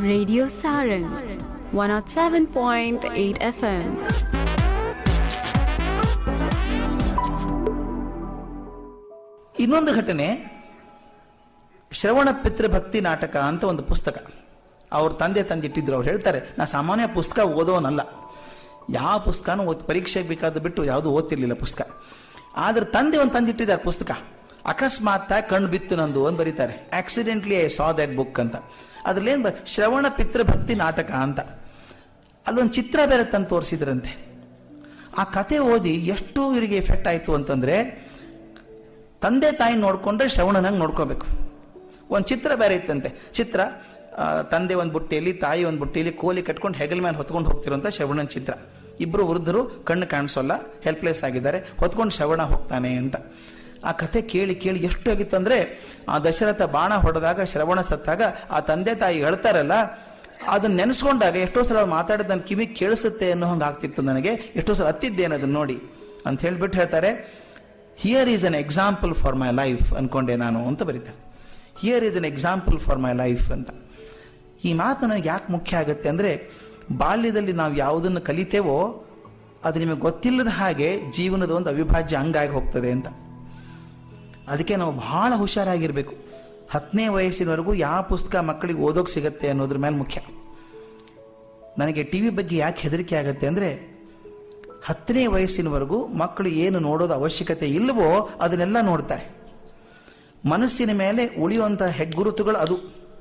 Radio Saran 107.8 FM. ಇನ್ನೊಂದು ಘಟನೆ ಶ್ರವಣ ಪಿತೃ ಭಕ್ತಿ ನಾಟಕ ಅಂತ ಒಂದು ಪುಸ್ತಕ ಅವ್ರ ತಂದೆ ತಂದಿಟ್ಟಿದ್ರು ಅವ್ರು ಹೇಳ್ತಾರೆ ನಾ ಸಾಮಾನ್ಯ ಪುಸ್ತಕ ಓದೋನಲ್ಲ ಯಾವ ಪುಸ್ತಕನೂ ಓದ್ ಪರೀಕ್ಷೆಗೆ ಬೇಕಾದ ಬಿಟ್ಟು ಯಾವುದು ಓದ್ತಿರ್ಲಿಲ್ಲ ಪುಸ್ತಕ ಆದ್ರೆ ತಂದೆ ಒಂದು ತಂದಿಟ್ಟಿದ್ದಾರೆ ಪುಸ್ತಕ ಅಕಸ್ಮಾತ್ ಕಣ್ಣು ಬಿತ್ತು ನಂದು ಅಂತ ಬರೀತಾರೆ accidentally I saw that book ಅಂತ ಅದ್ರಲ್ಲಿ ಏನ್ ಬ- ಶ್ರವಣ ಪಿತೃ ಭಕ್ತಿ ನಾಟಕ ಅಂತ ಅಲ್ಲೊಂದು ಚಿತ್ರ ಬೇರೆ ತಂದು ತೋರಿಸಿದ್ರಂತೆ ಆ ಕತೆ ಓದಿ ಎಷ್ಟು ಇವರಿಗೆ ಎಫೆಕ್ಟ್ ಆಯ್ತು ಅಂತಂದ್ರೆ ತಂದೆ ತಾಯಿ ನೋಡ್ಕೊಂಡ್ರೆ ಶ್ರವಣನಂಗೆ ನೋಡ್ಕೋಬೇಕು ಒಂದು ಚಿತ್ರ ಬೇರೆ ಇತ್ತಂತೆ ಚಿತ್ರ ಆ, ತಂದೆ ಒಂದು ಬುಟ್ಟಿಯಲ್ಲಿ ತಾಯಿ ಒಂದು ಬುಟ್ಟಿಯಲ್ಲಿ ಕೋಲಿ ಕಟ್ಕೊಂಡು ಹೆಗಲ ಮೇಲೆ ಹೊತ್ಕೊಂಡು ಹೋಗ್ತಿರುವಂತ ಶ್ರವಣನ್ ಚಿತ್ರ ಇಬ್ರು ವೃದ್ಧರು ಕಣ್ಣು ಕಾಣಿಸೋಲ್ಲ ಹೆಲ್ಪ್ಲೆಸ್ ಆಗಿದ್ದಾರೆ ಹೊತ್ಕೊಂಡು ಶ್ರವಣ ಹೋಗ್ತಾನೆ ಅಂತ ಆ ಕತೆ ಕೇಳಿ ಕೇಳಿ ಎಷ್ಟು ಆಗಿತ್ತಂದ್ರೆ ಆ ದಶರಥ ಬಾಣ ಹೊಡೆದಾಗ ಶ್ರವಣ ಸತ್ತಾಗ ಆ ತಂದೆ ತಾಯಿ ಹೇಳ್ತಾರಲ್ಲ ಅದನ್ನ ನೆನೆಸ್ಕೊಂಡಾಗ ಎಷ್ಟೋ ಸಲ ಅವ್ರು ಮಾತಾಡಿದ ನನ್ನ ಕಿವಿ ಕೇಳಿಸುತ್ತೆ ಅನ್ನೋ ಹಂಗೆ ಆಗ್ತಿತ್ತು ನನಗೆ ಎಷ್ಟೋ ಸಲ ಹತ್ತಿದ್ದೇನೆ ಅದನ್ನ ನೋಡಿ ಅಂತ ಹೇಳ್ಬಿಟ್ಟು ಹೇಳ್ತಾರೆ here is an example for my life ಅನ್ಕೊಂಡೆ ನಾನು ಅಂತ ಬರೀತಾರೆ here is an example for my life ಅಂತ ಈ ಮಾತು ನನಗೆ ಯಾಕೆ ಮುಖ್ಯ ಆಗುತ್ತೆ ಅಂದ್ರೆ ಬಾಲ್ಯದಲ್ಲಿ ನಾವು ಯಾವುದನ್ನು ಕಲಿತೇವೋ ಅದು ನಿಮಗೆ ಗೊತ್ತಿಲ್ಲದ ಹಾಗೆ ಜೀವನದ ಒಂದು ಅವಿಭಾಜ್ಯ ಅಂಗಾಗಿ ಹೋಗ್ತದೆ ಅಂತ ಅದಕ್ಕೆ ನಾವು ಬಹಳ ಹುಷಾರಾಗಿರ್ಬೇಕು ಹತ್ತನೇ ವಯಸ್ಸಿನವರೆಗೂ ಯಾವ ಪುಸ್ತಕ ಮಕ್ಕಳಿಗೆ ಓದೋಕೆ ಸಿಗತ್ತೆ ಅನ್ನೋದ್ರ ಮೇಲೆ ಮುಖ್ಯ ನನಗೆ ಟಿವಿ ಬಗ್ಗೆ ಯಾಕೆ ಹೆದರಿಕೆ ಆಗತ್ತೆ ಅಂದ್ರೆ ಹತ್ತನೇ ವಯಸ್ಸಿನವರೆಗೂ ಮಕ್ಕಳು ಏನು ನೋಡೋದು ಅವಶ್ಯಕತೆ ಇಲ್ಲವೋ ಅದನ್ನೆಲ್ಲ ನೋಡ್ತಾರೆ ಮನಸ್ಸಿನ ಮೇಲೆ ಉಳಿಯುವಂತಹ ಹೆಗ್ಗುರುತುಗಳು ಅದು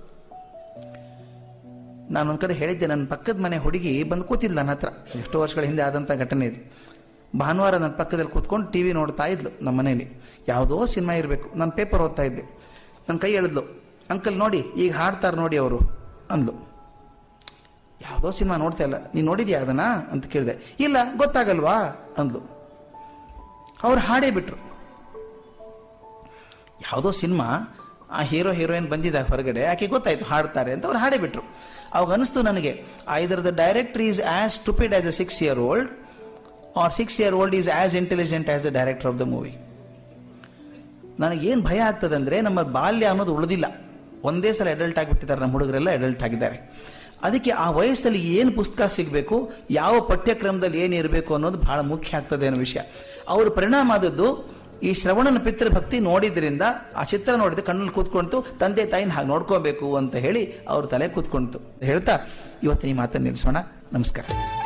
ನಾನೊಂದ್ ಕಡೆ ಹೇಳಿದ್ದೆ ನನ್ನ ಪಕ್ಕದ ಮನೆ ಹುಡುಗಿ ಬಂದು ಕೂತಿದ್ಲ ನನ್ನ ಹತ್ರ ಎಷ್ಟೋ ವರ್ಷಗಳ ಹಿಂದೆ ಆದಂಥ ಘಟನೆ ಇದು ಭಾನುವಾರ ನನ್ನ ಪಕ್ಕದಲ್ಲಿ ಕೂತ್ಕೊಂಡು ಟಿವಿ ನೋಡ್ತಾ ಇದ್ಲು ನಮ್ಮ ಮನೇಲಿ ಯಾವುದೋ ಸಿನಿಮಾ ಇರಬೇಕು ನಾನು ಪೇಪರ್ ಓದ್ತಾ ಇದ್ದೆ ನನ್ನ ಕೈ ಎಳೆದ್ಲು ಅಂಕಲ್ ನೋಡಿ ಈಗ ಹಾಡ್ತಾರೆ ನೋಡಿ ಅವರು ಅಂದ್ಲು ಯಾವುದೋ ಸಿನಿಮಾ ನೋಡ್ತಾ ಇಲ್ಲ ನೀನು ನೋಡಿದ್ಯಾ ಅದನ್ನ ಅಂತ ಕೇಳಿದೆ ಇಲ್ಲ ಗೊತ್ತಾಗಲ್ವಾ ಅಂದ್ಲು ಅವ್ರು ಹಾಡೇ ಬಿಟ್ರು ಯಾವುದೋ ಸಿನಿಮಾ ಆ ಹೀರೋ ಹೀರೋಯಿನ್ ಬಂದಿದ್ದಾರೆ ಹೊರಗಡೆ ಆಕೆ ಗೊತ್ತಾಯ್ತು ಹಾಡ್ತಾರೆ ಅಂತ ಅವ್ರು ಹಾಡೇ ಬಿಟ್ರು ಅವಾಗ ಅನಿಸ್ತು ನನಗೆ either the director is as stupid as a six year old or six year old is as intelligent as the director of the movie ನನಗೇನು ಭಯ ಆಗ್ತದಂದ್ರೆ ನಮ್ಮ ಬಾಲ್ಯ ಅನ್ನೋದು ಉಳಿದಿಲ್ಲ ಒಂದೇ ಸಲ ಅಡಲ್ಟ್ ಆಗಿಬಿಟ್ಟಿದ್ದಾರೆ ನಮ್ಮ ಹುಡುಗರೆಲ್ಲ ಅಡಲ್ಟ್ ಆಗಿದ್ದಾರೆ ಅದಕ್ಕೆ ಆ ವಯಸ್ಸಲ್ಲಿ ಏನು ಪುಸ್ತಕ ಸಿಗಬೇಕು ಯಾವ ಪಠ್ಯಕ್ರಮದಲ್ಲಿ ಏನು ಇರಬೇಕು ಅನ್ನೋದು ಬಹಳ ಮುಖ್ಯ ಆಗ್ತದೆ ಅನ್ನೋ ವಿಷಯ ಅವ್ರ ಪರಿಣಾಮ ಆದದ್ದು ಈ ಶ್ರವಣನ ಪಿತೃ ಭಕ್ತಿ ನೋಡಿದ್ರಿಂದ ಆ ಚಿತ್ರ ನೋಡಿದ ಕಣ್ಣಲ್ಲಿ ಕೂತ್ಕೊಂತು ತಂದೆ ತಾಯಿನ ಹಾಗೆ ನೋಡ್ಕೋಬೇಕು ಅಂತ ಹೇಳಿ ಅವ್ರ ತಲೆ ಕೂತ್ಕೊಂತು ಹೇಳ್ತಾ ಇವತ್ತಿನ ಈ ಮಾತನ್ನು ನಿಲ್ಲಿಸೋಣ ನಮಸ್ಕಾರ